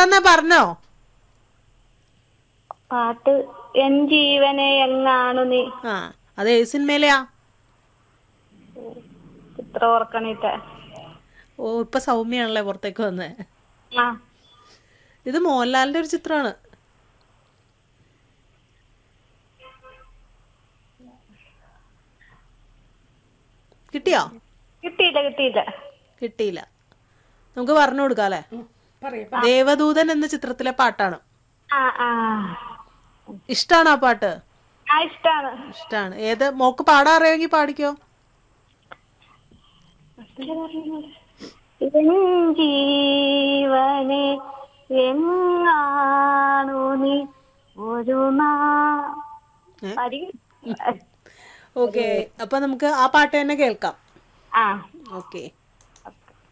ഏതാന്നാ പറഞ്ഞോ പാട്ട് എൻ ജീവനെ എങ്ങാണു നീ ആ അത് ഏത് സിനിമയിലെയാ ചിത്രം ഓർക്കണിട്ട് ഓ ഇപ്പൊ സൗമ്യാണല്ലേ പുറത്തേക്ക് വന്നേ ആ ഇത് മോഹൻലാലിന്റെ ഒരു ചിത്രമാണ് കിട്ടിയോ കിട്ടിയില്ല കിട്ടിയില്ല കിട്ടിയില്ല നമുക്ക് പറഞ്ഞു കൊടുക്കാം അല്ലേ പറയാ ദേവദൂതൻ എന്ന ചിത്രത്തിലെ പാട്ടാണ് ആ ആ ഇഷ്ടാണ് ആ പാട്ട് ആ ഇഷ്ടാണ് ഇഷ്ടാണ് ഏത് മോക്ക് പാടാൻ അറിയാമെങ്കിൽ പാടിക്കോ എൻ ജീവനെ എങ്ങാണു നീ ഒരു നാ ഏ? വരി ഓക്കെ അപ്പൊ നമുക്ക് ആ പാട്ട് തന്നെ കേൾക്കാം ആ ഓക്കെ